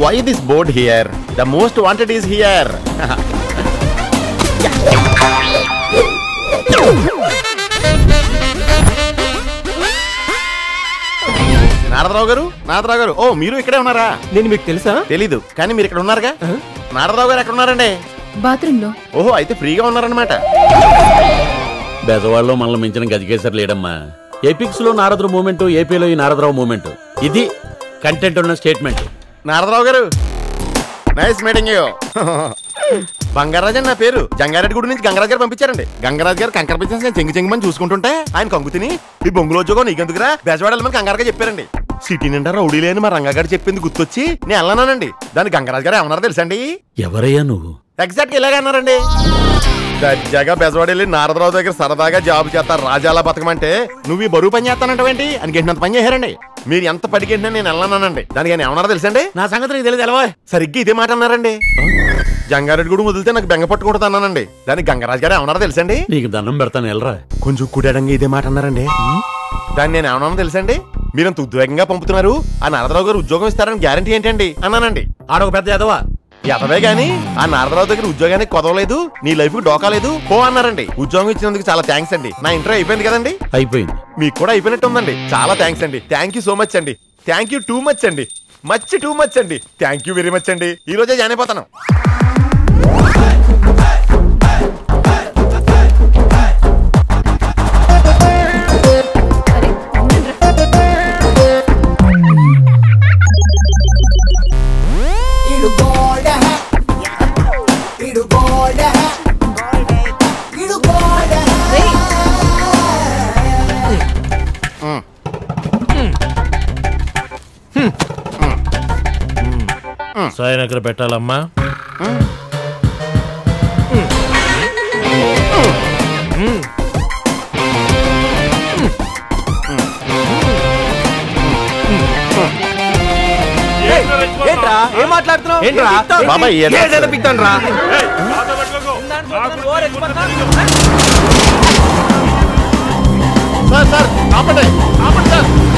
Why this board here the most wanted is here Naradarao గారు నారదరావు గారు ఓ మీరు ఇక్కడే ఉన్నారా నేను మీకు తెలుసా తెలీదు కానీ మీరు ఇక్కడ ఉన్నారుగా నారదరావు గారు ఎక్కడ ఉన్నారండి బాత్రూమ్ లో ఓహో అయితే ఫ్రీగా ఉన్నారనమాట బెజవాడలో మనల్ని మించిన గజకేసరి లేడమ్మా ఎపిక్స్ లో నారదుడు మూమెంట్ ఏపీలో ఈ నారదరావు మూమెంట్ ఇది కంటెంట్ ఉన్న స్టేట్మెంట్ నారదరావు గారు నైస్ మీటింగ్ యూ బంగారాజు అని నా పేరు జంగారెడ్డి గుడి నుంచి గంగరాజు గారు పంపించారండి గంగరాజు గారు కంకర బిజినెస్ నేను చెంగి చెంగిమని చూసుకుంటుంటే ఆయన కంగు తిని ఈ బొంగులో ఉద్యోగం నీకెందుకురా బెజవాడమని కంగారుగా చెప్పారండి సిటీ నిండా రౌడీ లేని మా రంగగారు చెప్పింది గుర్తొచ్చి నేను వెళ్ళానండి దాని గంగరాజు గారు ఏమన్నారో తెలుసండి ఎవరయ్యా నువ్వు ఎగ్జాక్ట్ ఇలాగే అన్నారండి దర్జాగా బెజవాడ వెళ్ళి నారదరావు దగ్గర సరదాగా జాబ్ చేస్తారు రాజాలా బతకమంటే నువ్వు ఈ బరువు పని చేస్తానంటవేంటి అని గెంటినంత పని చేశారండి మీరు ఎంత పడికెంటినా నేను వెళ్ళానండి దానికి ఆయన ఏమన్నారో తెలుసండి నా సంగతి నీకు తెలియదు ఎలవా సరిగ్గా ఇదే మాట అన్నారండి జంగారెడ్డి కూడా వదిలితే నాకు బెంగ పట్టుకుంటా అన్నానండి దానికి గంగరాజు గారు ఏమన్నారో తెలుసండి నీకు దండం పెడతాను ఎలరా కొంచెం కుడాడంగా ఇదే మాట అన్నారండి దాన్ని నేను ఏమన్నా తెలుసండి మీరంత ఉద్వేగంగా పంపుతున్నారు ఆ నారదరావు గారు ఉద్యోగం ఇస్తారని గ్యారంటీ ఏంటండి అన్నానండి ఆడొక పెద్ద ఎదవా ఎదవే గాని ఆ నారదరావు దగ్గర ఉద్యోగానికి కొదవలేదు నీ లైఫ్ కి డోకా లేదు పో అన్నారండి ఉద్యోగం ఇచ్చినందుకు చాలా థ్యాంక్స్ అండి నా ఇంటర్వ్యూ అయిపోయింది కదండి అయిపోయింది మీకు కూడా అయిపోయినట్టు ఉందండి చాలా థ్యాంక్స్ అండి థ్యాంక్ యూ సో మచ్ అండి థ్యాంక్ యూ టూ మచ్ అండి మచ్ టూ మచ్ అండి థ్యాంక్ యూ వెరీ మచ్ అండి ఈ రోజే జాయిన్ అయిపోతాను ఇడు గోడ ఇడు గోడ ఇడు గోడ సాయన ఎక్కడ పెట్టాలమ్మా ఏంట్రా ఏం మాట్లాడుతున్నావు ఏంట్రా? బాబాయ్, ఏ డ్రెస్? ఏదైనా పిక్తాను రా సార్ సార్ ఆపండి ఆపండి సార్